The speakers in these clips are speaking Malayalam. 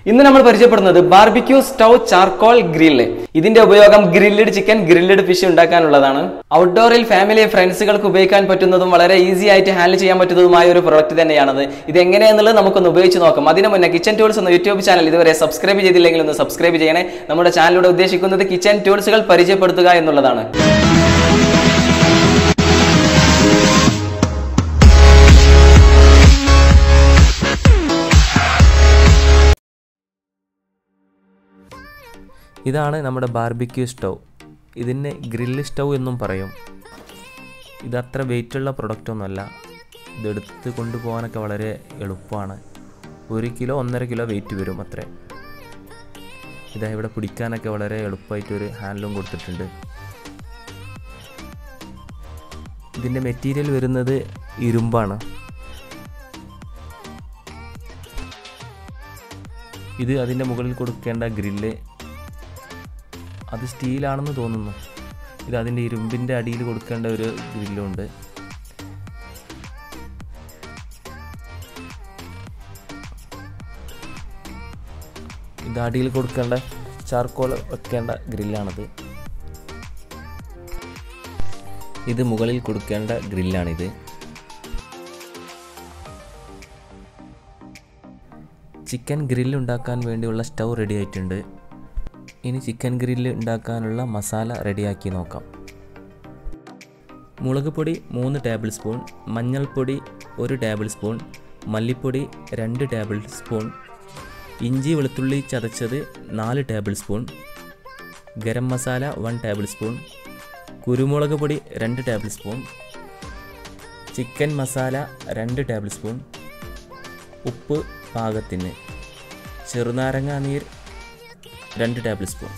ഇന്ന് നമ്മൾ പരിചയപ്പെടുന്നത് ബാർബിക്യൂ സ്റ്റൗ ചാർക്കോൾ ഗ്രില്ല് ഇതിന്റെ ഉപയോഗം ഗ്രില്ലഡ് ചിക്കൻ ഗ്രില്ലഡ് ഫിഷ് ഉണ്ടാക്കാനുള്ളതാണ് ഔട്ട്ഡോറിൽ ഫാമിലി ഫ്രണ്ട്സുകൾക്ക് ഉപയോഗിക്കാൻ പറ്റുന്നതും വളരെ ഈസി ആയിട്ട് ഹാൻഡിൽ ചെയ്യാൻ പറ്റുന്നതുമായ ഒരു പ്രൊഡക്റ്റ് തന്നെയാണത് ഇത് എങ്ങനെയെന്നുള്ളത് നമുക്കൊന്ന് ഉപയോഗിച്ച് നോക്കാം അതിന് മുന്നേ കിച്ചൺ ടൂൾസ് എന്ന യൂട്യൂബ് ചാനൽ ഇതുവരെ സബ്സ്ക്രൈബ് ചെയ്തില്ലെങ്കിൽ ഒന്ന് സബ്സ്ക്രൈബ് ചെയ്യണേ നമ്മുടെ ചാനലിലൂടെ ഉദ്ദേശിക്കുന്നത് കിച്ചൺ ടൂൾസുകൾ പരിചയപ്പെടുത്തുക എന്നുള്ളതാണ് ഇതാണ് നമ്മുടെ ബാർബിക്യൂ സ്റ്റൗ ഇതിന് ഗ്രില്ല് സ്റ്റൗ എന്നും പറയും ഇത് അത്ര വെയിറ്റുള്ള പ്രൊഡക്റ്റൊന്നുമല്ല ഇതെടുത്ത് കൊണ്ടുപോകാനൊക്കെ വളരെ എളുപ്പമാണ് ഒരു കിലോ ഒന്നര കിലോ വെയിറ്റ് വരും അത്രേ ഇതാ ഇവിടെ പിടിക്കാനൊക്കെ വളരെ എളുപ്പമായിട്ടൊരു ഹാൻഡിലും കൊടുത്തിട്ടുണ്ട് ഇതിൻ്റെ മെറ്റീരിയൽ വരുന്നത് ഇരുമ്പാണ് ഇത് അതിൻ്റെ മുകളിൽ കൊടുക്കേണ്ട ഗ്രില്ല് അത് സ്റ്റീലാണെന്ന് തോന്നുന്നു ഇത് അതിൻ്റെ ഇരുമ്പിൻ്റെ അടിയിൽ കൊടുക്കേണ്ട ഒരു ഗ്രില്ലുണ്ട് ഇത് അടിയിൽ കൊടുക്കേണ്ട ചാർക്കോൾ വെക്കേണ്ട ഗ്രില്ലാണിത് ഇത് മുകളിൽ കൊടുക്കേണ്ട ഗ്രില്ലാണിത് ചിക്കൻ ഗ്രില്ല് ഉണ്ടാക്കാൻ വേണ്ടിയുള്ള സ്റ്റൗ റെഡി ആയിട്ടുണ്ട് ഇനി ചിക്കൻ ഗ്രില്ല് ഉണ്ടാക്കാനുള്ള മസാല റെഡിയാക്കി നോക്കാം മുളക് പൊടി മൂന്ന് ടേബിൾ സ്പൂൺ മഞ്ഞൾപ്പൊടി ഒരു ടേബിൾ സ്പൂൺ മല്ലിപ്പൊടി രണ്ട് ടേബിൾ സ്പൂൺ ഇഞ്ചി വെളുത്തുള്ളി ചതച്ചത് നാല് tablespoon garam masala one tablespoon കുരുമുളക് പൊടി രണ്ട് ടേബിൾ സ്പൂൺ ചിക്കൻ മസാല രണ്ട് ടേബിൾ സ്പൂൺ ഉപ്പ് പാകത്തിന് ചെറുനാരങ്ങ നീർ രണ്ട് ടേബിൾ സ്പൂൺ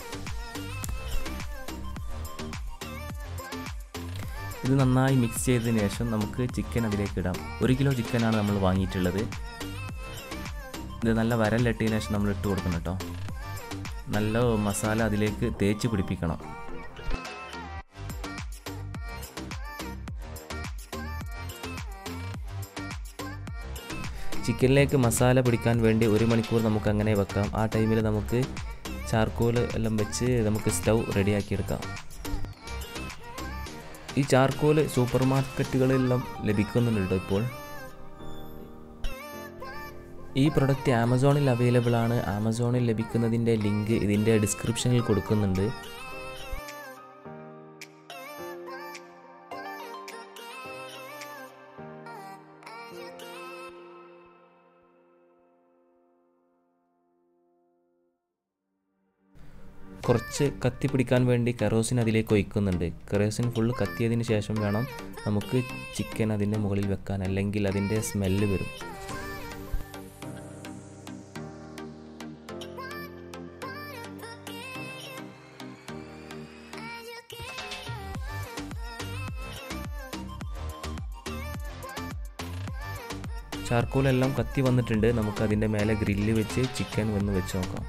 ഇത് നന്നായി മിക്സ് ചെയ്തതിന് ശേഷം നമുക്ക് ചിക്കൻ അതിലേക്ക് ഇടാം ഒരു കിലോ ചിക്കനാണ് നമ്മൾ വാങ്ങിയിട്ടുള്ളത് ഇത് നല്ല വരലിട്ടതിന് ശേഷം നമ്മൾ ഇട്ട് കൊടുക്കണം കേട്ടോ നല്ല മസാല അതിലേക്ക് തേച്ച് പിടിപ്പിക്കണം ചിക്കനിലേക്ക് മസാല പിടിക്കാൻ വേണ്ടി ഒരു മണിക്കൂർ നമുക്ക് അങ്ങനെ വെക്കാം ആ ടൈമിൽ നമുക്ക് ചാർക്കോൽ എല്ലാം വെച്ച് നമുക്ക് സ്റ്റൗ റെഡിയാക്കിയെടുക്കാം ഈ ചാർക്കോൽ സൂപ്പർ മാർക്കറ്റുകളിലെല്ലാം ലഭിക്കുന്നുണ്ട് ഇപ്പോൾ ഈ പ്രൊഡക്റ്റ് ആമസോണിൽ അവൈലബിൾ ആണ് ആമസോണിൽ ലഭിക്കുന്നതിൻ്റെ ലിങ്ക് ഇതിൻ്റെ ഡിസ്ക്രിപ്ഷനിൽ കൊടുക്കുന്നുണ്ട് കുറച്ച് കത്തി പിടിക്കാൻ വേണ്ടി കെറോസിൻ അതിലേക്ക് ഒഴിക്കുന്നുണ്ട് കെറോസിൻ ഫുള്ള് കത്തിയതിന് ശേഷം വേണം നമുക്ക് ചിക്കൻ അതിൻ്റെ മുകളിൽ വെക്കാൻ അല്ലെങ്കിൽ അതിൻ്റെ സ്മെല്ല് വരും ചാർക്കോലെല്ലാം കത്തി വന്നിട്ടുണ്ട് നമുക്ക് അതിൻ്റെ മേലെ ഗ്രില്ല് വെച്ച് ചിക്കൻ വന്ന് വെച്ച് നോക്കാം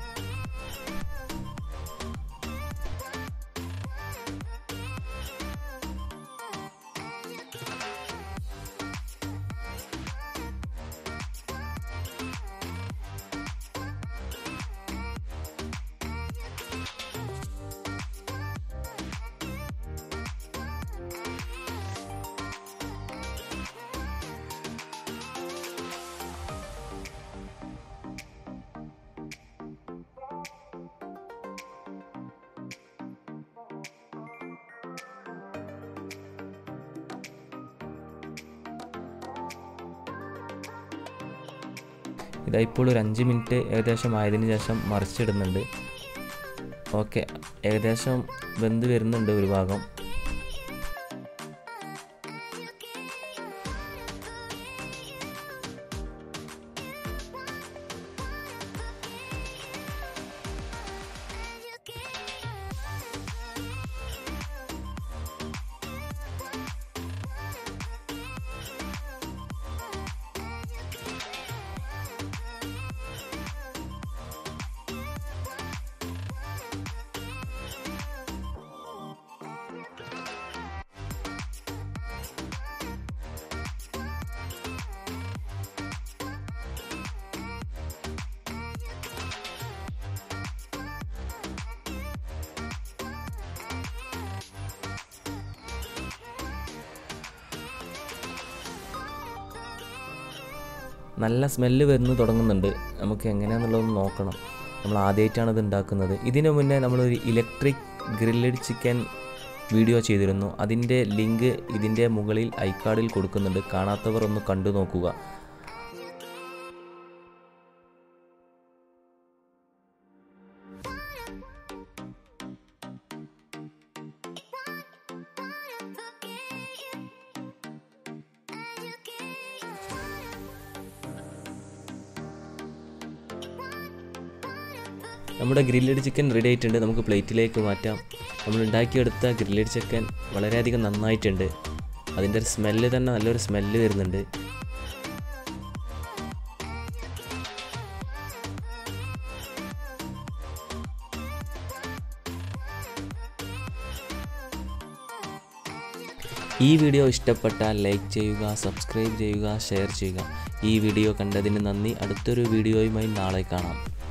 ഇതാ ഇപ്പോൾ ഒരു അഞ്ച് മിനിറ്റ് ഏകദേശം ആയതിനു ശേഷം മറിച്ചിടുന്നുണ്ട് ഓക്കെ ഏകദേശം വെന്ത് വരുന്നുണ്ട് ഒരു ഭാഗം നല്ല സ്മെല്ല് വരുന്നു തുടങ്ങുന്നുണ്ട് നമുക്ക് എങ്ങനെയാണെന്നുള്ളതൊന്ന് നോക്കണം നമ്മൾ ആദ്യമായിട്ടാണ് ഇത് ഉണ്ടാക്കുന്നത് ഇതിനു മുന്നേ നമ്മളൊരു ഇലക്ട്രിക് ഗ്രില്ലഡ് ചിക്കൻ വീഡിയോ ചെയ്തിരുന്നു അതിൻ്റെ ലിങ്ക് ഇതിൻ്റെ മുകളിൽ ഐക്കാർഡിൽ കൊടുക്കുന്നുണ്ട് കാണാത്തവർ ഒന്ന് കണ്ടു നോക്കുക നമ്മുടെ ഗ്രില്ലഡ് ചിക്കൻ റെഡി ആയിട്ടുണ്ട് നമുക്ക് പ്ലേറ്റിലേക്ക് മാറ്റാം നമ്മൾ ഉണ്ടാക്കിയെടുത്ത ഗ്രില്ലഡ് ചിക്കൻ വളരെയധികം നന്നായിട്ടുണ്ട് അതിൻ്റെ ഒരു സ്മെല്ല് തന്നെ നല്ലൊരു സ്മെല്ല് വരുന്നുണ്ട് ഈ വീഡിയോ ഇഷ്ടപ്പെട്ടാൽ ലൈക്ക് ചെയ്യുക സബ്സ്ക്രൈബ് ചെയ്യുക ഷെയർ ചെയ്യുക ഈ വീഡിയോ കണ്ടതിന് നന്ദി അടുത്തൊരു വീഡിയോയുമായി നാളെ കാണാം